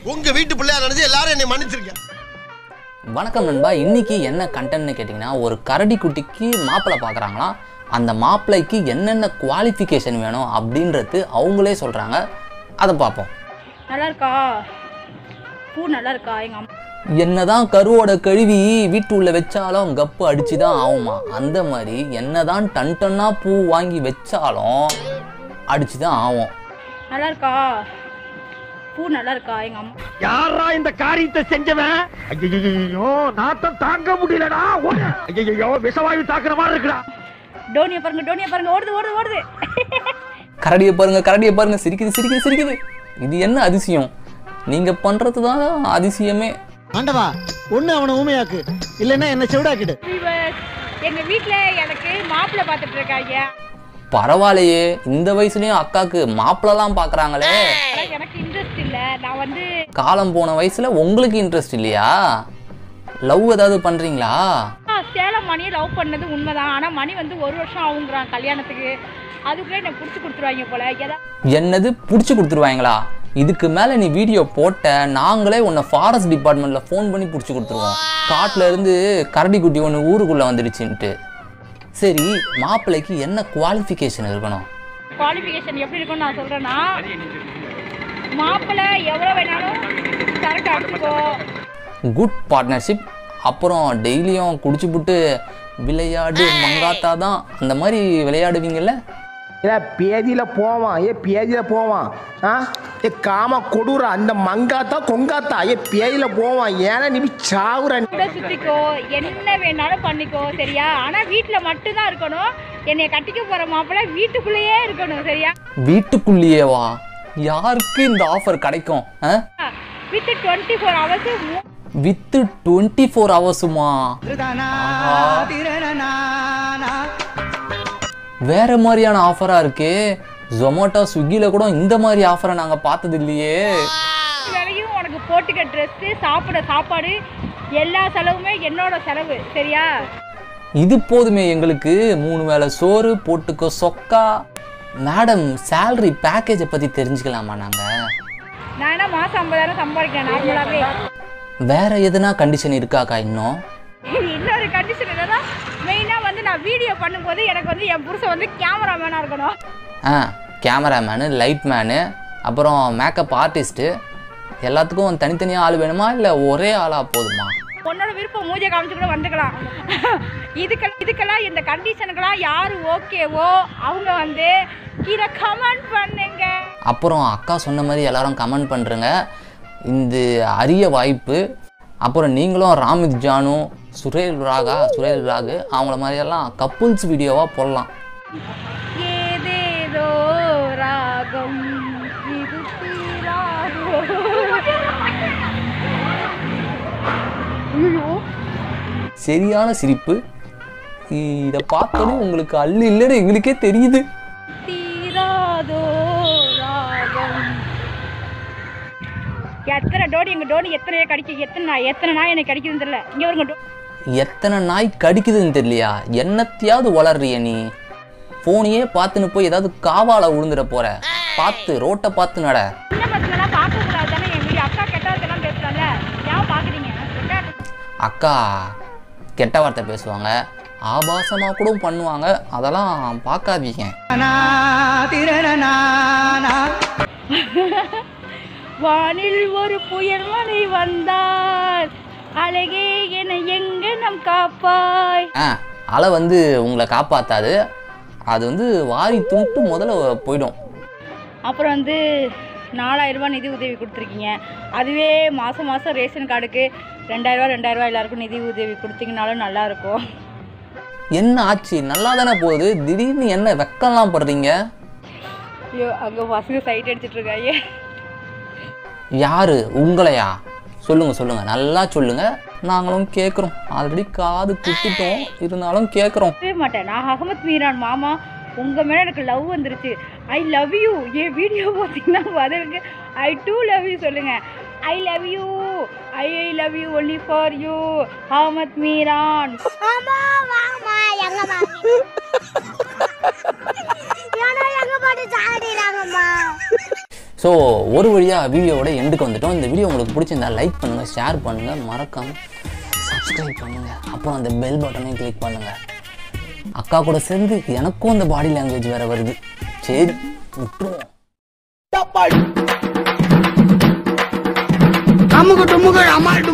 உங்க வீட்டு பிள்ளையா நினைச்சு எல்லாரும் என்னை மன்னிச்சிருங்க வணக்கம் நண்பா இன்னைக்கு என்ன கண்டென்ட்னு கேட்டிங்கன்னா ஒரு கரடி குட்டிக்கு மாப்பிள்ளை பார்க்குறாங்களாம் அந்த மாப்பிள்ளைக்கு என்னென்ன குவாலிஃபிகேஷன் வேணும் அப்படின்றது அவங்களே சொல்கிறாங்க அதை பார்ப்போம் நல்லா இருக்கா பூ நல்லா இருக்கா எங்க அம்மா என்னதான் கருவோட கழுவி வீட்டு உள்ள வச்சாலும் கப்பு அடிச்சு தான் ஆகுமா அந்த மாதிரி என்னதான் டன் டன்னா பூ வாங்கி வச்சாலும் அடிச்சு தான் ஆகும் நல்லா இருக்கா பூ நல்லா இருக்கா எங்க அம்மா யாரா இந்த காரியத்தை செஞ்சவன் ஐயோ நாட்டம் தாங்க முடியலடா ஐயோ விஷவாயு தாக்குற மாதிரி இருக்குடா டோனியா பாருங்க டோனியா பாருங்க ஓடுது ஓடுது ஓடுது கரடியை பாருங்க கரடியை பாருங்க சிரிக்குது சிரிக்குது சிரிக்குது இது என்ன அதிசயம் நீங்க பண்றது தான் அதிசயமே ஆண்டவா ஒண்ணு அவனை ஊமையாக்கு இல்லைன்னா என்ன செவிடாக்கிடு Viewers, எங்க வீட்ல எனக்கு மாப்பிள்ளை பார்த்துட்டு இருக்காங்க பரவாயில்லையே இந்த வயசுலயும் அக்காக்கு மாப்பிள்ளலாம் பார்க்கறாங்களே ஆனா எனக்கு இன்ட்ரெஸ்ட் இல்ல நான் வந்து காலம் போன வயசுல உங்களுக்கு இன்ட்ரெஸ்ட் இல்லையா லவ் ஏதாவது பண்றீங்களா ஆ, சேலம் மணியை லவ் பண்ணது உண்மைதான் ஆனா மணி வந்து ஒரு வருஷம் ஆகுங்கிறான் கல்யாணத்துக்கு அதுக்குள்ளே எனக்கு பிடிச்சி கொடுத்துருவாங்க போல ஏதா என்னது பிடிச்சி கொடுத்துருவாங்களா இதுக்கு மேல நீ வீடியோ போட்ட நாங்களே உன்னை ஃபாரஸ்ட் டிபார்ட்மெண்ட்ல ஃபோன் பண்ணி பிடிச்சி கொடுத்துருவோம் காட்டுல இருந்து கரடி குட்டி ஒன்று ஊருக்குள்ள வந்துடுச்சுன்ட்டு சரி மாப்பிள்ளைக்கு என்ன குவாலிஃபிகேஷன் இருக்கணும் குவாலிஃபிகேஷன் எப்படி இருக்கும்னு நான் சொல்றேன்னா மாப்பிள்ளை எவ்வளோ வேணாலும் சரக்கு அடிச்சுக்கோ குட் பார்ட்னர்ஷிப் அப்புறம் டெய்லியும் குடிச்சுப்புட்டு விளையாடு மங்காத்தா தான் அந்த மாதிரி விளையாடுவீங்கல்ல ஏ பேதியில போவான் ஏ பேதியில போவான் ஆ ஏ காம கொடூர அந்த மங்காத்தா கொங்காத்தா ஏ பேதியில போவான் ஏன்னா நீ சாவுற கூட சுத்திக்கோ என்ன வேணாலும் பண்ணிக்கோ சரியா ஆனா வீட்ல மட்டும்தான் இருக்கணும் என்னைய கட்டிக்க போற மாப்பிள்ளை வீட்டுக்குள்ளேயே இருக்கணும் சரியா வீட்டுக்குள்ளேயேவா யாருக்கு இந்த ஆஃபர் கிடைக்கும் with twenty four hours with twenty four ஹவர்ஸுமா வேற மாதிரியான ஆஃபரா இருக்கே ஜொமேட்டோ ஸ்விக்கியில் கூட இந்த மாதிரி ஆஃபரை நாங்கள் பார்த்தது இல்லையே வேலையும் உனக்கு போட்டுக்க ட்ரெஸ்ஸு சாப்பிட சாப்பாடு எல்லா செலவுமே என்னோட செலவு சரியா இது போதுமே எங்களுக்கு மூணு வேளை சோறு போட்டுக்கோ சொக்கா மேடம் salary பேக்கேஜை பற்றி தெரிஞ்சுக்கலாமா நாங்கள் நான் என்ன மாசம் ஐம்பதாயிரம் சம்பாதிக்கிறேன் நார்மலாவே வேற எதுனா கண்டிஷன் இருக்காக்கா இன்னும் இன்னொரு கண்டிஷன் என்னன்னா மெயினா வந்து நான் வீடியோ பண்ணும்போது எனக்கு வந்து என் புருஷன் வந்து கேமராமேனா இருக்கணும் ஆ கேமராமேனு லைட் மேனு அப்புறம் மேக்கப் ஆர்டிஸ்ட்டு எல்லாத்துக்கும் தனித்தனியாக ஆள் வேணுமா இல்லை ஒரே ஆளாக போதுமா உன்னோட விருப்பம் மூஞ்ச காமிச்சு கூட வந்துக்கலாம் இதுக்கெல்லாம் இதுக்கெல்லாம் இந்த கண்டிஷனுக்கெல்லாம் யாரு ஓகேவோ அவங்க வந்து கீழே கமெண்ட் பண்ணுங்க அப்புறம் அக்கா சொன்ன மாதிரி எல்லாரும் கமெண்ட் பண்ணுறங்க இந்த அரிய வாய்ப்பு அப்புறம் நீங்களும் ராமித் ஜானு சுரேல் ராகா சுரேல் ராகு அவங்கள மாதிரியெல்லாம் கப்புள்ஸ் வீடியோவாக போடலாம் ஏதேதோ ராகம் இது தீராதோ. ஐயோ சரியான சிரிப்பு இதை பார்த்தோன்னே உங்களுக்கு அள்ளு இல்லைன்னு எங்களுக்கே தெரியுது தீராதோ ராகம் எத்தனை டோனி எங்க டோனி எத்தனை கடிக்க எத்தனை நாய் எத்தனை நாய் எனக்கு கடிக்குதுன்னு தெரியல இங்க வருங்க டோ- எத்தனை நாய் கடிக்குதுன்னு தெரியலையா என்னத்தையாவது வளர்றிய நீ ஃபோனையே பார்த்துன்னு போய் ஏதாவது காவால விழுந்துட போற பார்த்து ரோட்டை பார்த்து நட சின்ன பசங்களாம் பார்க்க கூடாது தானே என் வீடியோ அக்கா கெட்டவர்க்கெல்லாம் பேசுறாங்க ஏன் பாக்குறீங்க அக்கா கெட்ட வார்த்தை பேசுவாங்க ஆபாசமாக கூட பண்ணுவாங்க அதெல்லாம் பார்க்காதீங்க வானில் ஒரு புயல் மழை வந்தால் அழகே என எங்க நம் காப்பாய் ஆ அலை வந்து உங்களை காப்பாத்தாது அது வந்து வாரி துண்டு முதல்ல போயிடும் அப்புறம் வந்து நாலாயிரம் ரூபாய் நிதி உதவி கொடுத்துருக்கீங்க அதுவே மாதம் மாதம் ரேஷன் கார்டுக்கு ரெண்டாயிரரூவா ரெண்டாயிரரூவா எல்லாருக்கும் நிதி உதவி கொடுத்தீங்கனாலும் நல்லா இருக்கும் என்ன ஆச்சு நல்லா தானே போகுது திடீர்னு என்ன வெக்கம்லாம் படுறீங்க ஐயோ அங்கே பசங்க சைட் அடிச்சிட்டு இருக்காங்க யாரு உங்களையா சொல்லுங்க சொல்லுங்க நல்லா சொல்லுங்க நாங்களும் கேட்குறோம் ஆல்ரெடி காது குத்திட்டோம் இருந்தாலும் கேட்குறோம் சொல்லவே மாட்டேன் நான் அகமத் மீரான் மாமா உங்கள் மேலே எனக்கு லவ் வந்துருச்சு ஐ லவ் யூ என் வீடியோ பார்த்தீங்கன்னா பதிலுக்கு ஐ டூ லவ் யூ சொல்லுங்கள் I love you I I love you only for you Ahamed Meeran ஆமா வாங்கம்மா எங்கம்மா ஏன்னா எங்க பாட்டு சாடிறாங்கம்மா ஸோ ஒரு வழியாக வீடியோவோட எண்டுக்கு வந்துட்டோம் இந்த வீடியோ உங்களுக்கு பிடிச்சிருந்தா லைக் பண்ணுங்கள் ஷேர் பண்ணுங்கள் மறக்காமல் சப்ஸ்கிரைப் பண்ணுங்கள் அப்புறம் அந்த பெல் பட்டனையும் கிளிக் பண்ணுங்கள் அக்கா கூட சேர்ந்து எனக்கும் அந்த பாடி லாங்குவேஜ் வேறு வருது சரி விட்டுருவோம் அமுக்கு டுமுக்கு அம்மாள்